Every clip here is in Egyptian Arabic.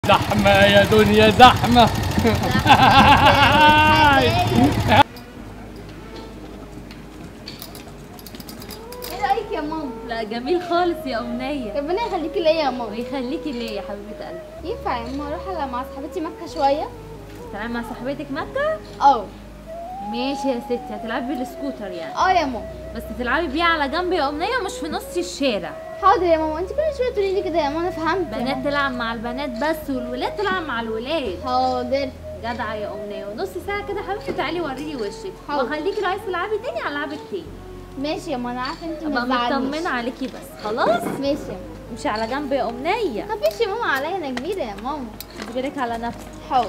زحمة يا دنيا زحمة ايه رايك يا ماما لا جميل خالص يا أمنية ربنا يخليكي ليا يا ماما ويخليكي ليه يا حبيبة قلبي ينفع يا ماما اروح على مع صاحبتي مكه شويه تلعبي مع صاحبتك مكة اه ماشي يا ستي هتلعبي بالسكوتر يعني اه يا ماما بس تلعبي بيه على جنب يا أمنية مش في نص الشارع حاضر يا ماما انت كل شويه تقولي لي كده يا ماما انا فهمت يا بنات ماما. تلعب مع البنات بس والولاد تلعب مع الولاد حاضر جدعة يا أمنية ونص ساعة كده حبيبتي تعالي وريني وشك حاضر. وخليكي لو عايزة تلعبي تاني ألعبك تاني ماشي يا ماما انا عارفه انت ما أبقى تزعليش مطمنة عليكي بس خلاص ماشي يا ماما امشي على جنب يا أمنية مفيش يا ماما عليا انا كبيره يا ماما اجبرك على نفسك حاضر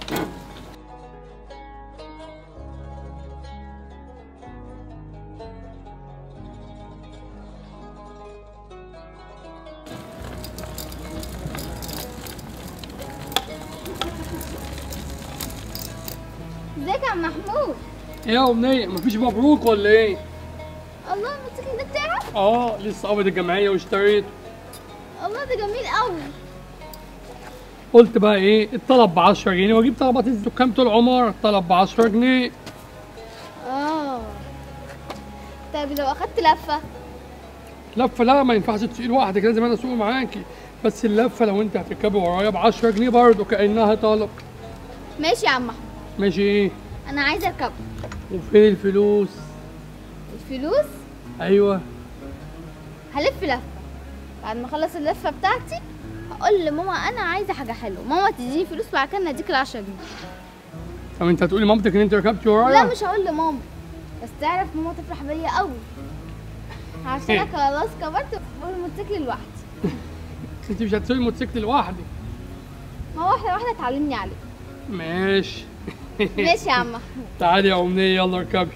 ازيك يا عم محمود ايه يا أمنية مفيش مبروك ولا ايه؟ الله الموتوسيكل ده بتاعك اه لسه قابض الجمعية واشتريته الله ده جميل قوي قلت بقى ايه الطلب ب 10 جنيه واجيب طلبات الدكان بتوع العمارة الطلب ب 10 جنيه اه طيب لو اخدت لفه لفة لا ما ينفعش تسوقي لوحدك لازم انا اسوق معاكي بس اللفة لو انت هتركبي ورايا ب 10 جنيه برضه كأنها طلب ماشي يا عم محمود ماشي ايه؟ انا عايزه اركب وفين الفلوس؟ الفلوس ايوه هلف لفه بعد ما اخلص اللفه بتاعتي هقول لماما انا عايزه حاجه حلوه ماما تديني فلوس بعد كده اديك ال 10 جنيه طب انت هتقولي مامتك ان انت ركبتي لا ورايا؟ مش هقول لماما بس تعرف ماما تفرح بيا قوي عشان أنا خلاص كبرت والموتوسيكل لوحدي انت مش هتسوقي الموتوسيكل لوحدك ما هو واحده واحده تعلمني عليه ماشي ماشي يا عم محمود تعالي يا أمنية يلا اركبي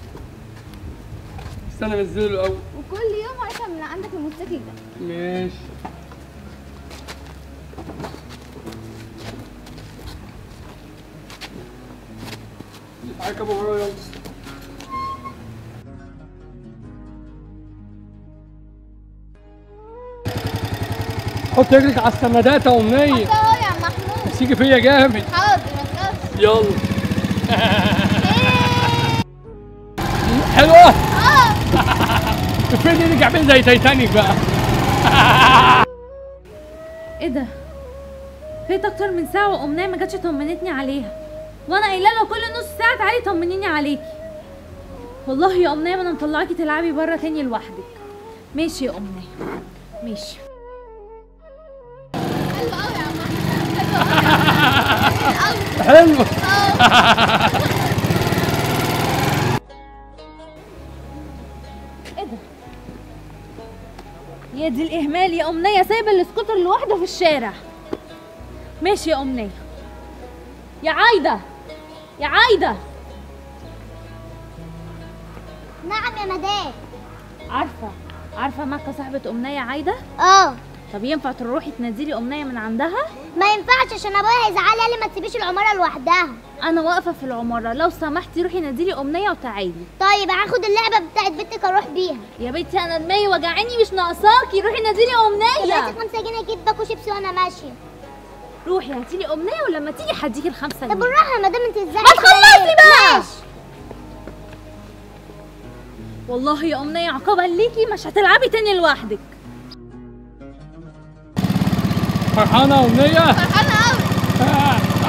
استنى انزله الأول وكل يوم هركب من عندك الموتوسيكل ده ماشي اركب ورايا يلا حط رجلك على السندات يا أمنية حتى اهو يا عم محمود امسكي فيا جامد حاضر ما تخافش يلا حلوة اه فين ايدك عامل زي تايتانيك بقى ايه ده فات اكتر من ساعة وأمنية ما جاتش طمنتني عليها وانا قايله لها كل نص ساعة تعالي طمنيني عليكي والله يا أمنية ما انا مطلعاكي تلعبي بره تاني لوحدك ماشي يا أمنية ماشي حلو قوي يا عم محمود حلو قوي حلوة ايه ده يا دي الإهمال يا أمنية سايبة السكوتر لوحده في الشارع ماشي يا أمنية يا عايدة يا عايدة نعم يا مدام عارفة عارفة مكة صاحبة أمنية عايدة اه طب ينفع تروحي تنزلي أمنية من عندها ما ينفعش عشان ابويا هيزعل قال لي ما تسيبيش العماره لوحدها أنا واقفة في العمارة لو سمحتي روحي نزلي أمنية وتعالي طيب هاخد اللعبه بتاعت بنتك اروح بيها يا بنتي أنا دماغي وجعاني مش ناقصاكي روحي نزلي دلوقتي أمنية خمسة جنيه اجيب باكو شيبسي وانا ماشيه روحي هاتيلي أمنية ولما تيجي هديكي الخمسة طب جنيه بالراحه يا مدام انت ازاي ما تخلصي بقى ماشي والله يا أمنية عقابا ليكي مش هتلعبي تاني لوحدك فرحانة يا أمنية فرحانه قوي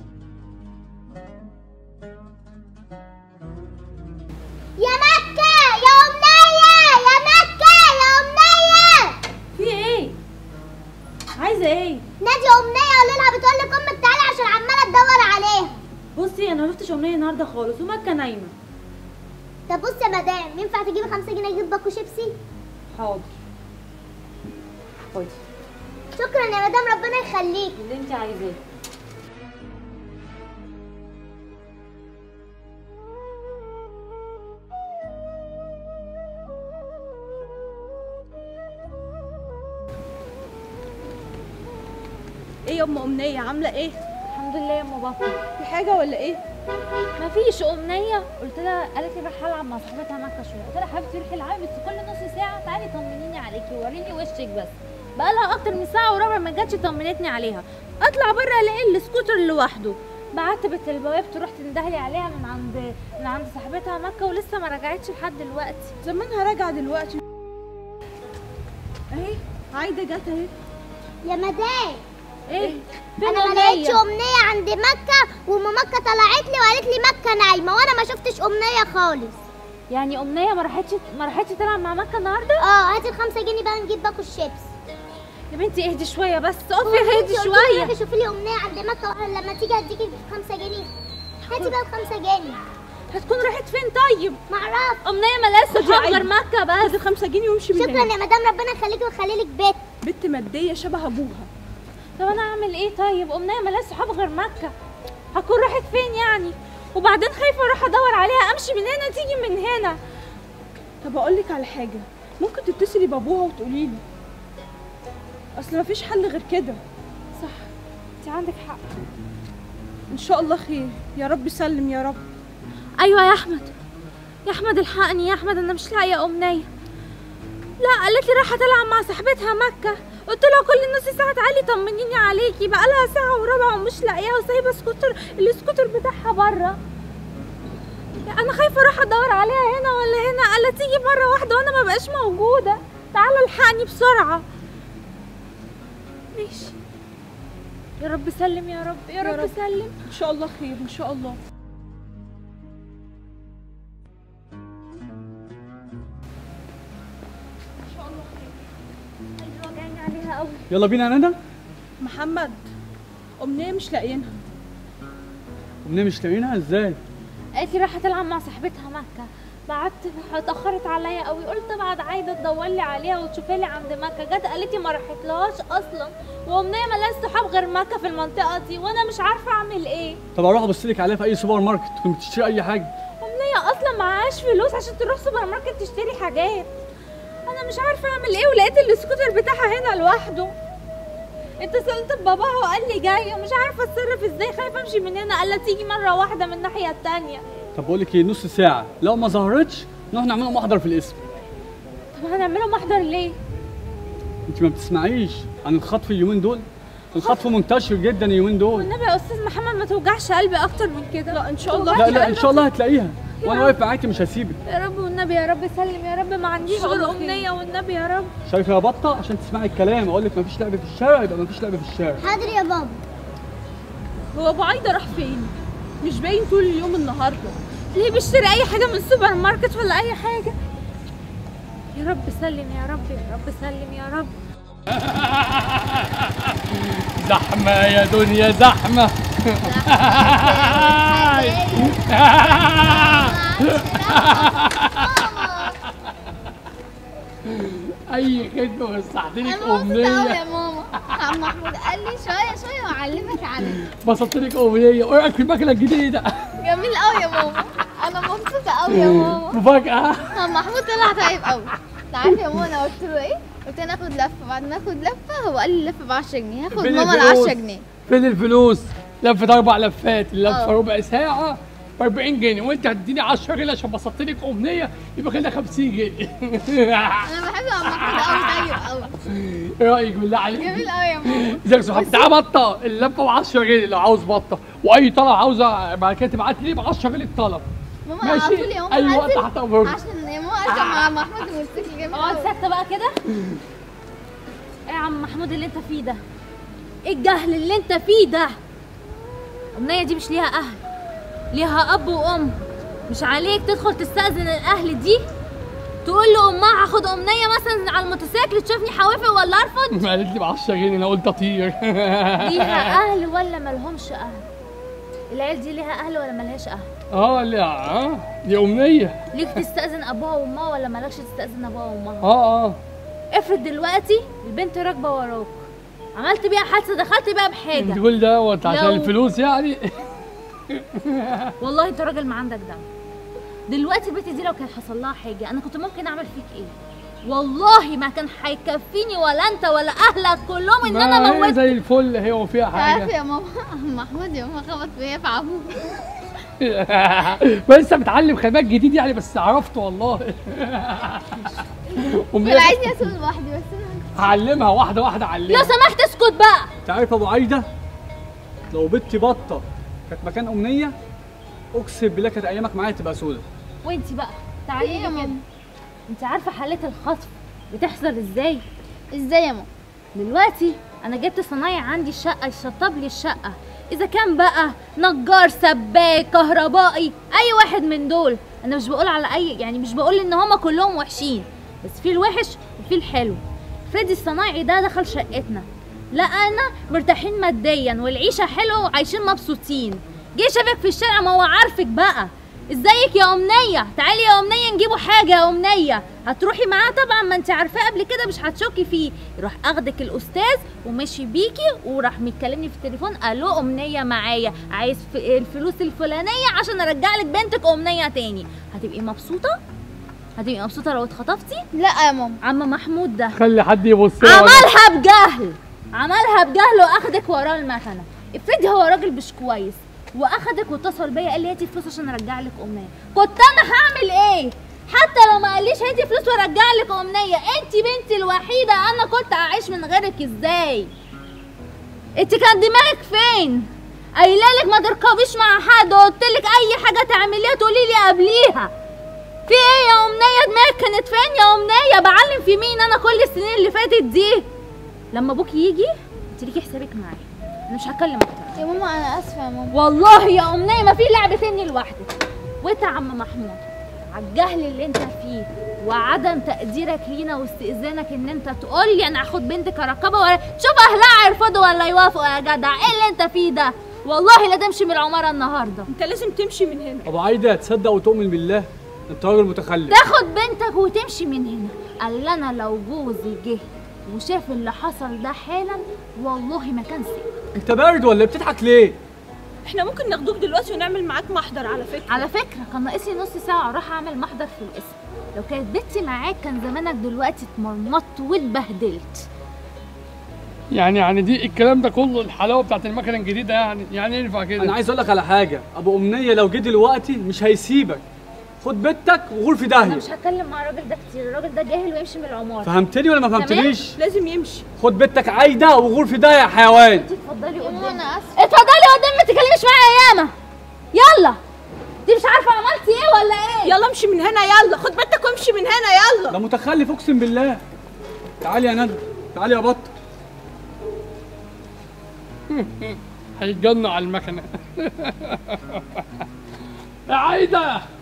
يا مكه يا امنيه يا مكه يا امنيه في إيه؟ عايزة إيه؟ نادي امنيه قول لها بتقول لك امك تعالي عشان عماله تدور عليها بصي أنا مشفتش أمنية النهاردة خالص ومكة نايمة طب بصي يا مدام ينفع تجيبي خمسة جنيه اجيب باكو شيبسي حاضر خدي شكرا يا مدام ربنا يخليك اللي أنت عايزاه ايه يا ام امنيه عامله ايه الحمد لله يا ام بابا في حاجه ولا ايه مفيش امنيه قلت لها قالت لي راح العب مع صاحبتها مكه شويه قلت لها حبيبتي روحي العبي بس كل نص ساعه تعالي طمنيني عليكي وريني وشك بس بقالها اكتر من ساعه وربع ما جاتش طمنتني عليها اطلع بره الاقي السكوتر لوحده بعت بنت البواب تروح تندهلي عليها من عند من عند صاحبتها مكه ولسه ما رجعتش لحد دلوقتي زمانها راجعه دلوقتي اهي عايده جت اهي يا مدام ايه فين انا ما لقيتش أمنية؟ امنيه عند مكه وام مكه طلعت لي وقالت لي مكه نايمه وانا ما شفتش امنيه خالص يعني امنيه ما راحتش ما راحتش تلعب مع مكه النهارده اه هاتي الخمسة جنيه بقى نجيب باكو الشيبس يا بنتي اهدي شويه بس اقفي اهدي شويه روحي شوفي لي امنيه عند مكه وأنا لما تيجي هديكي خمسة جنيه هاتي بقى الخمسة جنيه هتكون راحت فين طيب معرفش امنيه ملهاش صحاب عادي. غير مكه بس خدي الخمسة جنيه وامشي من شكرا هنا يا مدام ربنا يخليكي ويخلي لك بيت بنت ماديه شبه ابوها طب انا اعمل ايه طيب امنيه ملهاش صحاب غير مكه هكون راحت فين يعني وبعدين خايفه اروح ادور عليها امشي من هنا تيجي من هنا طب اقول لك على حاجه ممكن تتصلي بابوها وتقولي له اصل مفيش حل غير كده صح انت عندك حق ان شاء الله خير يا رب سلم يا رب ايوه يا احمد يا احمد الحقني يا احمد انا مش لاقيه امنيه لا قالت لي رايحه تلعب مع صاحبتها مكه قلت لها كل نص ساعه تعالي طمنيني عليكي بقى لها ساعه وربع ومش لاقياها وسايبه سكوتر السكوتر بتاعها بره انا خايفه اروح ادور عليها هنا ولا هنا قالت تيجي مره واحده وانا ما بقاش موجوده تعالى الحقني بسرعه ماشي يا رب سلم يا رب يا, يا رب, رب. سلم ان شاء الله خير ان شاء الله قلبي وجعني عليها قوي يلا بينا يا ندى محمد امنيه مش لاقيينها امنيه مش لاقيينها ازاي قالت لي رايحه تلعب مع صاحبتها مكه بعت اتاخرت عليا قوي قلت بعد عايده تدور لي عليها وتشوفها لي عند مكه جت قالت لي ما راحتلهاش اصلا وامنيه ملهاش صحاب غير مكه في المنطقه دي وانا مش عارفه اعمل ايه طب اروح ابص لك عليها في اي سوبر ماركت تكون بتشتري اي حاجه امنيه اصلا معهاش فلوس عشان تروح سوبر ماركت تشتري حاجات انا مش عارفه اعمل ايه ولقيت السكوتر بتاعها هنا لوحده اتصلت بباباها وقال لي جاي ومش عارفه اتصرف ازاي خايفه امشي من هنا قال لها تيجي مره واحده من الناحيه التانيه طب بقول لك ايه نص ساعه لو ما ظهرتش نروح نعمله محضر في الاسم طب هنعمله محضر ليه انت ما بتسمعيش عن الخطف اليومين دول الخطف منتشر جدا اليومين دول والنبي يا استاذ محمد ما توجعش قلبي اكتر من كده لا ان شاء الله لا لا ان شاء الله هتلاقيها وانا واقف معاكي مش هسيبك يا رب والنبي يا رب سلم يا رب ما عنديش شاء غير الله خير. امنيه والنبي يا رب شايفه يا بطه عشان تسمعي الكلام اقول لك مفيش لعب في الشارع يبقى مفيش لعب في الشارع حاضر يا بابا هو ابو عايده راح فين مش باين طول اليوم النهارده ليه بيشتري اي حاجه من السوبر ماركت ولا اي حاجه يا رب سلم يا رب يا رب سلم يا رب زحمة يا دنيا زحمة أي خدمة وسعت لك انا مبسوطه قوي أمنية يا ماما عم محمود قال لي شويه شويه وأعلمك عليه بسطت لك أمنية إيه رأيك في المكنة الجديدة؟ جميل قوي يا ماما انا مبسوطه قوي يا ماما مفاجأة عم محمود طلع طيب قوي تعرفي يا ماما انا قلت له ايه قلت له ناخد لفه بعد ما اخد لفه هو قال لي اللفه ب 10 جنيه هاخد فين ماما ال الفلوس؟ 10 جنيه فين الفلوس؟ لفة أربع لفات اللفة آه. ربع ساعة ب 40 جنيه وأنت هتديني 10 جنيه عشان بسطت لك أمنية يبقى كده 50 جنيه انا بحب عم محمود قوي طيب قوي إيه رأيك بالله عليك؟ جميل قوي يا ماما ازيك يا صاحبي تعالى بطه اللفه ب 10 جنيه لو عاوز بطه واي طلب عاوزه بعد كده تبعت لي ب 10 جنيه الطلب ماما ماشي. على طول يا ماما أي وقت هنزل هتأمرني. عشان يا ماما اركب مع محمود الموتوسيكل جميل اقعد قوي ساكته بقى كده ايه يا عم محمود اللي انت فيه ده ايه الجهل اللي انت فيه ده امنيه دي مش ليها اهل ليها اب وام مش عليك تدخل تستاذن الاهل دي تقول لامها هاخد امنيه مثلا على الموتوسيكل تشوفني حوافق ولا ارفض قالت لي ب 10 جنيه انا قلت اطير ليها اهل ولا ملهمش اهل العيال دي ليها اهل ولا ملهاش اهل اه لا اه دي امنيه ليك تستاذن ابوها وامها ولا مالكش تستاذن ابوها وامها اه اه افرض دلوقتي البنت راكبه وراك عملت بيها حادثه دخلت بيها انت بحاجه تقول دوت عشان لو- الفلوس يعني والله انت راجل ما عندك دم دلوقتي البنت دي لو كان حصل لها حاجه انا كنت ممكن اعمل فيك ايه والله ما كان هيكفيني ولا انت ولا اهلك كلهم ان انا ما هي موت زي الفل هي وفيها تعرفي حاجه يا ماما عم محمود يوم ما خبط فيا في عمود ما لسه متعلم خباك جديد يعني بس عرفته والله كان امنيه عايزني اسوق لوحدي بس انا هعلمها واحده واحده لو اعلمها سمحت اسكت بقى انت عارف يا ابو عايده لو بنتي بطه كانت مكان امنيه اقسم بالله كانت ايامك معايا تبقى سودة وانتي بقى ايه تعالي يا لي كده ماما انت عارفه حالة الخطف بتحصل ازاي ازاي يا ماما دلوقتي انا جبت صنايعي عندي الشقه يشطب لي الشقه اذا كان بقى نجار سباك كهربائي اي واحد من دول انا مش بقول على اي يعني مش بقول ان هما كلهم وحشين بس في الوحش وفي الحلو فريدي الصنايعي ده دخل شقتنا لقانا مرتاحين ماديا والعيشه حلوه وعايشين مبسوطين جه شافك في الشارع ما هو عارفك بقى ازيك يا امنيه تعالي يا امنيه نجيبوا حاجه يا امنيه هتروحي معاه طبعا ما انت عارفاه قبل كده مش هتشكي فيه يروح اخدك الاستاذ ومشي بيكي وراح متكلمني في التليفون قال له امنيه معايا عايز ف- الفلوس الفلانيه عشان ارجع لك بنتك امنيه تاني هتبقي مبسوطه هتبقي مبسوطه لو اتخطفتي لا يا ماما عم محمود ده خلي حد يبص لها ولا- عملها بجهل عملها بجهل واخدك وراه المكنه افرضي هو راجل مش كويس واخدك واتصل بيا قال لي هاتي فلوس عشان ارجع لك امنيه كنت انا هعمل ايه حتى لو ما قاليش هاتي فلوس وارجع لك امنيه انت بنتي الوحيده انا كنت اعيش من غيرك ازاي انت كان دماغك فين قايله لك ما تركبيش مع حد وقلت لك اي حاجه تعمليها تقولي لي قبليها في ايه يا امنيه دماغك كانت فين يا امنيه بعلم في مين انا كل السنين اللي فاتت دي لما ابوك يجي انت ليكي حسابك معايا انا مش هكلم اكتر يا ماما انا اسفه يا ماما والله يا امنيه ما في لعبه تاني لوحدك وانت يا عم محمود على الجهل اللي انت فيه وعدم تقديرك لينا واستئذانك ان انت تقول لي انا هاخد بنتك اركبها ولا شوف اهلها يرفضوا ولا يوافقوا يا جدع ايه اللي انت فيه ده والله لا تمشي من العماره النهارده انت لازم تمشي من هنا ابو عايده تصدق وتؤمن بالله انت راجل متخلف تاخد بنتك وتمشي من هنا قال لي انا لو جوزي جه وشاف اللي حصل ده حالا والله ما كان سيء انت بارد ولا بتضحك ليه احنا ممكن ناخدوك دلوقتي ونعمل معاك محضر على فكره على فكره كان ناقصي نص ساعه اروح اعمل محضر في القسم لو كانت بنتي معاك كان زمانك دلوقتي اتمرمطت واتبهدلت يعني يعني دي الكلام ده كله الحلاوه بتاعت المكنه الجديده يعني يعني ينفع كده انا عايز اقول لك على حاجه ابو امنيه لو جه دلوقتي مش هيسيبك خد بنتك وغور في انا داهيه مش هتكلم مع الراجل ده كتير الراجل ده جاهل ويمشي من العماره فهمتني ولا ما فهمتنيش لازم يمشي خد بنتك عايده وغور في داهيه يا حيوان انت اتفضلي يا ماما قدامي انا اسفه اتفضلي قدام ما تتكلميش معايا ياما يلا دي مش عارفه عملتي ايه ولا ايه يلا امشي من هنا يلا خد بنتك وامشي من هنا يلا ده متخلف اقسم بالله تعالي يا ندى تعالي يا بط هيتجنوا على المكنه يا عايده